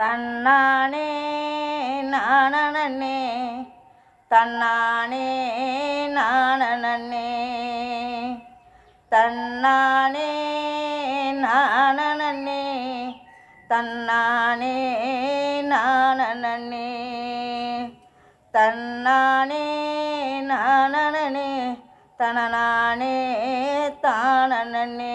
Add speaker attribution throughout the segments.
Speaker 1: தன்னானே நானே தன்னானே நானே தன்னானே நானே தன்னானே நானே தன்னானே நானே தனநானே தானே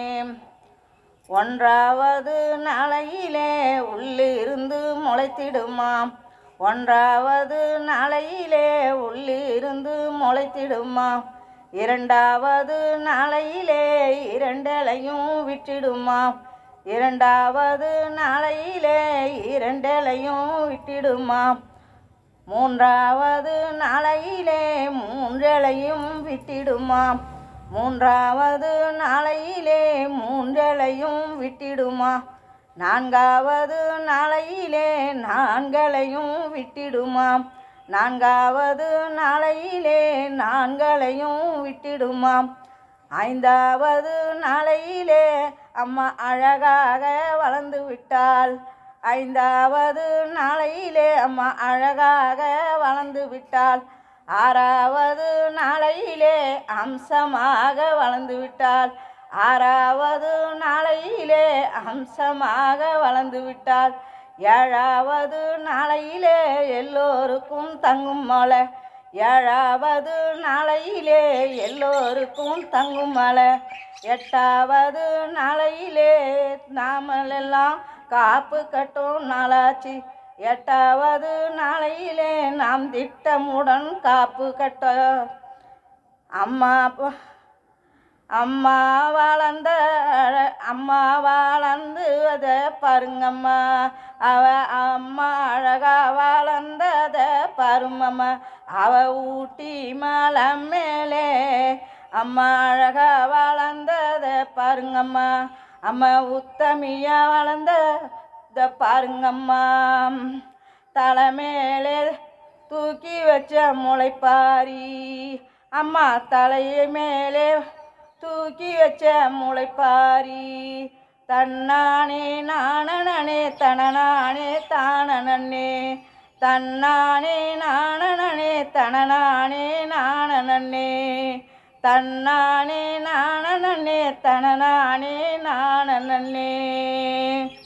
Speaker 1: ஒன்றாவது நாளையிலே உள்ளிருந்து முளைத்திடுமாம் ஒன்றாவது நாளையிலே உள்ளிருந்து முளைத்திடுமாம் இரண்டாவது நாளையிலே இரண்டலையும் விட்டிடுமாம் இரண்டாவது நாளையிலே இரண்டலையும் விட்டிடுமாம் மூன்றாவது நாளையிலே மூன்றலையும் விட்டிடுமாம் மூன்றாவது நாளையிலே மூன்றலையும் விட்டிடுமா நான்காவது நாளையிலே நான்களையும் விட்டிடுமாம் நான்காவது நாளையிலே நான்களையும் விட்டிடுமாம் ஐந்தாவது நாளையிலே அம்மா அழகாக வளர்ந்து விட்டாள் ஐந்தாவது நாளையிலே அம்மா அழகாக வளர்ந்து விட்டாள் ஆறாவது நாளையிலே அம்சமாக வளர்ந்து விட்டாள் ஆறாவது நாளையிலே அம்சமாக வளர்ந்து விட்டாள் ஏழாவது நாளையிலே எல்லோருக்கும் தங்கும் மலை ஏழாவது நாளையிலே எல்லோருக்கும் தங்கும் மலை எட்டாவது நாளையிலே நாமளெல்லாம் காப்பு கட்டும் நாளாச்சு எட்டாவது நாளையிலே நாம் திட்டமுடன் காப்பு கட்ட அம்மா ப- அம்மா வளர்ந்த அழ- அம்மா வளர்ந்தத பாருங்கம்மா அவ அம்மா அழகா வளர்ந்தத பாருங்கம்மா அவ ஊட்டி மலை மேலே அம்மா அழகா வளர்ந்தத பாருங்கம்மா அம்மா உத்தமியா வளர்ந்தத பாருங்கம்மா தலை மேலே தூக்கி வச்ச முளைப்பாரி அம்மா தலையை மேலே தூக்கி வச்ச முளைப்பாரி தன்னானே நானனே தனநானே தானனே தன்னானே நானனே தனநானே நானனே தன்னானே நானனே தனநானே நானனே